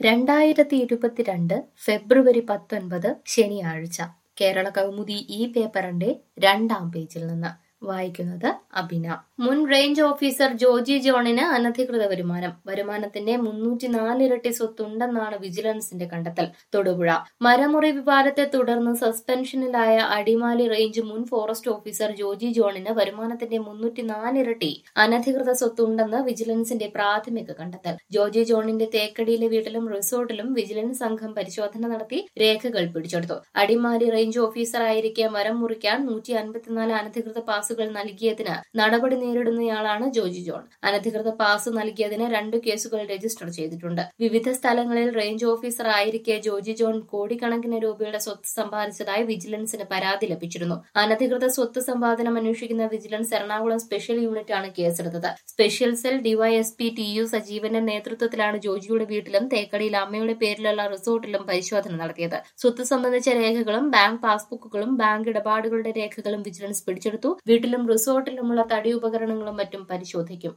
രണ്ടായിരത്തി ഇരുപത്തിരണ്ട് ഫെബ്രുവരി പത്തൊൻപത് ശനിയാഴ്ച കേരള കൗമുദി ഈ പേപ്പറിന്റെ രണ്ടാം പേജിൽ നിന്ന് വായിക്കുന്നത് അബിന മുൻ റേഞ്ച് ഓഫീസർ ജോജി ജോണിന് അനധികൃത വരുമാനം വരുമാനത്തിന്റെ മുന്നൂറ്റിനാല് ഇരട്ടി സ്വത്തുണ്ടെന്നാണ് വിജിലൻസിന്റെ കണ്ടെത്തൽ തൊടുപുഴ മരമുറി വിവാദത്തെ തുടർന്ന് സസ്പെൻഷനിലായ അടിമാലി റേഞ്ച് മുൻ ഫോറസ്റ്റ് ഓഫീസർ ജോജി ജോണിന് വരുമാനത്തിന്റെ മുന്നൂറ്റിനാല് ഇരട്ടി അനധികൃത സ്വത്തുണ്ടെന്ന് വിജിലൻസിന്റെ പ്രാഥമിക കണ്ടെത്തൽ ജോജി ജോണിന്റെ തേക്കടിയിലെ വീട്ടിലും റിസോർട്ടിലും വിജിലൻസ് സംഘം പരിശോധന നടത്തി രേഖകൾ പിടിച്ചെടുത്തു അടിമാലി റേഞ്ച് ഓഫീസറായിരിക്കെ മരം മുറിക്കാൻ നൂറ്റി അൻപത്തിനാല് അനധികൃത പാസുകൾ നൽകിയതിന് നടപടി നേരിടുന്നയാളാണ് ജോജി ജോൺ അനധികൃത പാസ് നൽകിയതിന് രണ്ട് കേസുകൾ രജിസ്റ്റർ ചെയ്തിട്ടുണ്ട് വിവിധ സ്ഥലങ്ങളിൽ റേഞ്ച് ഓഫീസർ ആയിരിക്കെ ജോജി ജോൺ കോടിക്കണക്കിന് രൂപയുടെ സ്വത്ത് സമ്പാദിച്ചതായി വിജിലൻസിന് പരാതി ലഭിച്ചിരുന്നു അനധികൃത സ്വത്ത് സമ്പാദനം അന്വേഷിക്കുന്ന വിജിലൻസ് എറണാകുളം സ്പെഷ്യൽ യൂണിറ്റാണ് കേസെടുത്തത് special cell DYSP T U സജീവന്റെ നേതൃത്വത്തിലാണ് ജോജിയുടെ വീട്ടിലും തേക്കടിയിൽ അമ്മയുടെ പേരിലുള്ള റിസോർട്ടിലും പരിശോധന നടത്തിയത് സ്വത്ത് സംബന്ധിച്ച രേഖകളും ബാങ്ക് പാസ്ബുക്കുകളും ബാങ്ക് ഇടപാടുകളുടെ രേഖകളും വിജിലൻസ് പിടിച്ചെടുത്തു വീട്ടിലും റിസോർട്ടിലുമുള്ള തടി ഉപകരണങ്ങളും മറ്റും പരിശോധിക്കും